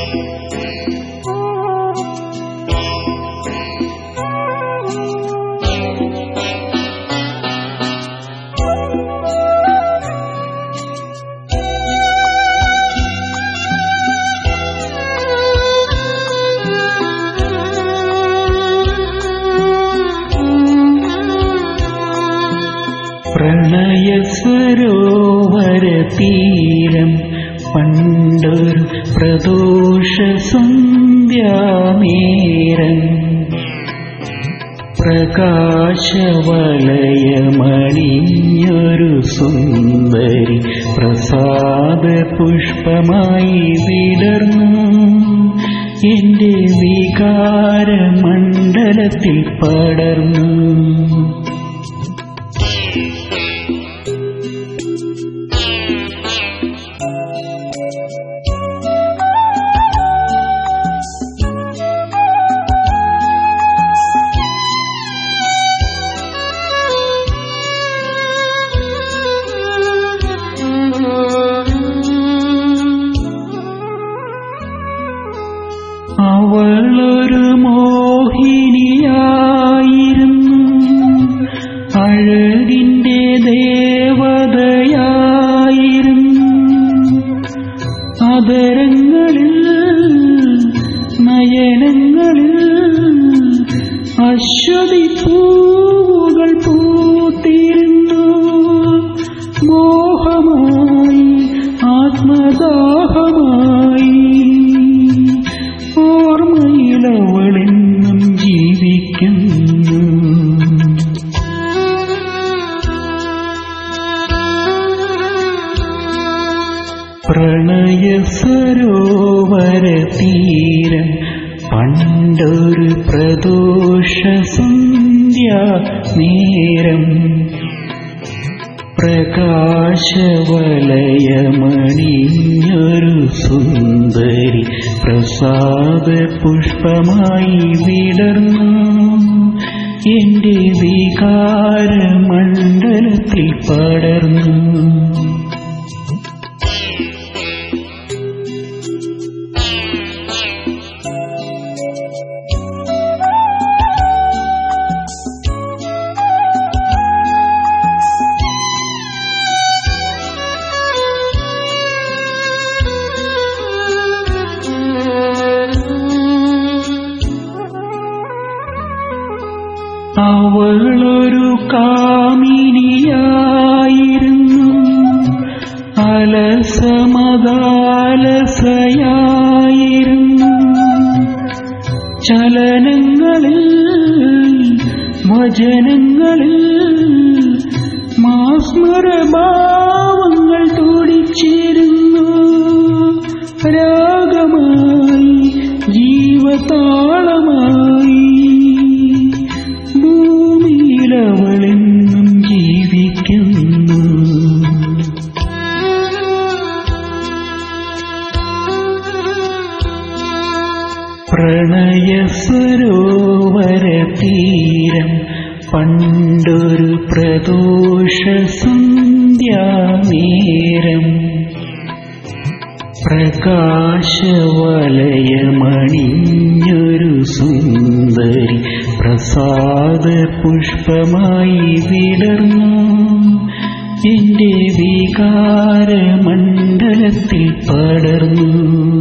പ്രണയസരോവര തീരം പണ്ടൊരു പ്രദോഷ സന്ധ്യാനേരം പ്രകാശവലയമണിഞ്ഞൊരു സുന്ദരി പ്രസാദ പുഷ്പമായി വിടർന്നു എന്റെ വികാര മണ്ഡലത്തിൽ പടർന്നു അവളൊരു മോഹിനിയായിരുന്നു അഴകിന്റെ ദേവതയായിരുന്നു അതരങ്ങളിൽ നയനങ്ങളിൽ അശ്വതി പൂവുകൾ പൂത്തിരുന്നു മോഹമായി ആത്മദാഹമായി ഓർമ്മയിലവളെന്നും ജീവിക്കുന്നു പ്രണയസരോവര തീരം പണ്ടൊരു പ്രദോഷ സന്ധ്യാ നേരം പ്രകാശവലയമണിഞ്ഞൊരു സുന്ദരി പ്രസാദ പുഷ്പമായി വിടർന്നു എന്റെ വികാര മണ്ഡലത്തിൽ പടർന്നു അവളൊരു കാമിനിയായിരുന്നു അലസമദാലസയായിരുന്നു ചലനങ്ങളിൽ വചനങ്ങളിൽ മാസ്മരഭാവങ്ങൾ തുടിച്ചിരുന്നു രാഗമായി ജീവതാളമായി ഭൂമിയിലവളെന്നും ജീവിക്കുന്നു പ്രണയസരോവര തീരം പണ്ടൊരു പ്രദോഷ സന്ധ്യാനേരം പ്രകാശവലയമണിഞ്ഞൊരു സുന്ദരി പ്രസാദ പുഷ്പമായി വിടർന്നു എന്റെ വികാര മണ്ഡലത്തിൽ പടർന്നു